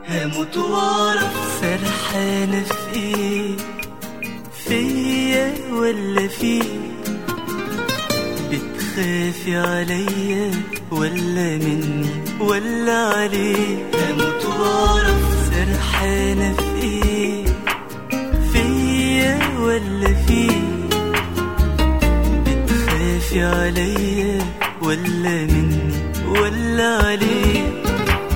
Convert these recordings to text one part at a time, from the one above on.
هموت واعرف سرحانة في ايه فيا ولا فيك بتخافي عليا ولا مني ولا عليك هموت واعرف سرحانة في ايه فيا ولا فيك بتخافي عليا ولا مني ولا عليك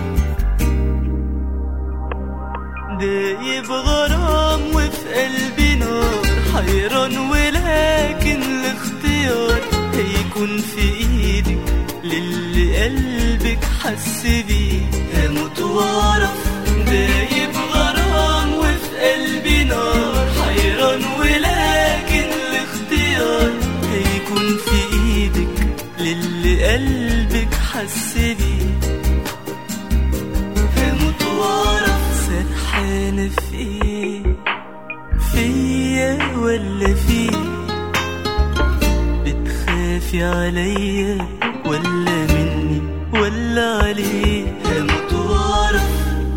دايب غرام وفي قلبي نار حيران ولكن الاختيار هيكون في ايدك للي قلبك حس بيه هموت واعرف دايب غرام وفي قلبي نار حيران ولكن الاختيار هيكون في ايدك للي قلبك حس بيه هموت واعرف سرحانة في ايه فيا ولا فيك بتخافي عليا ولا مني ولا عليك هموت واعرف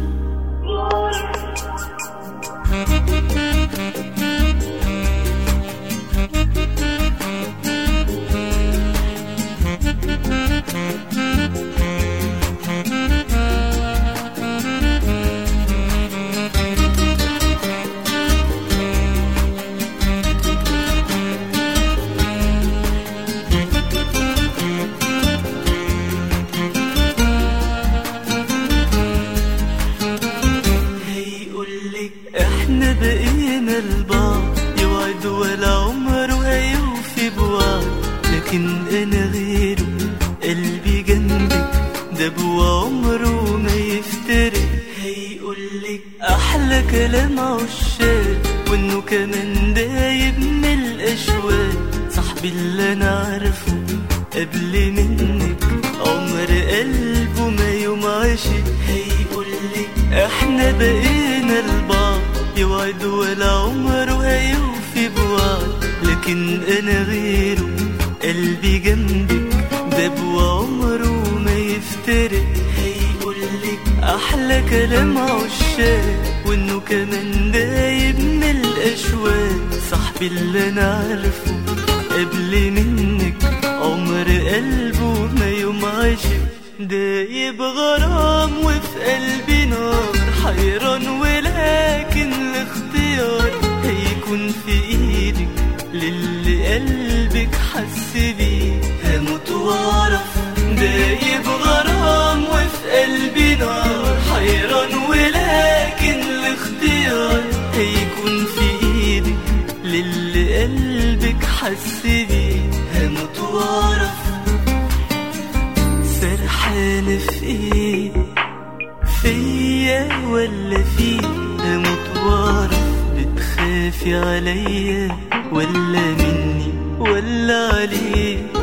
هيقولك احنا بقينا لبعض يوعد ولا عمره هيوفي بوعد لكن انا غيره قلبي جنبك ده بوا عمره ما يفترق هيقولك احلى كلام عشاق وانه كمان دايب من الاشواق صاحبي اللي انا عارفه قبل منك عمر قلبه ما يوم عاشق هيقولك احنا بقينا لبعض يوعد ولا عمره هيوفي بوعد لكن انا غيره قلبي جنبك ده عمره ما يفترق هيقولك احلى كلام عشاق وانه كمان دايب من الاشواق صاحبي اللي انا عارفه قبل منك عمر قلبه ما يوم عاشق دايب غرام وفي قلبي نار حيران ولكن الاختيار هيكون في ايدك للي قلبك حس بيه هموت واعرف دايب غرام وفي قلبي نار حيران ولكن الاختيار هيكون في ايدك للي قلبك حس بيه هموت واعرف سرحانة في ايه فيا ولا فيك هموت واعرف بتخافي عليا ولا مني ولا عليك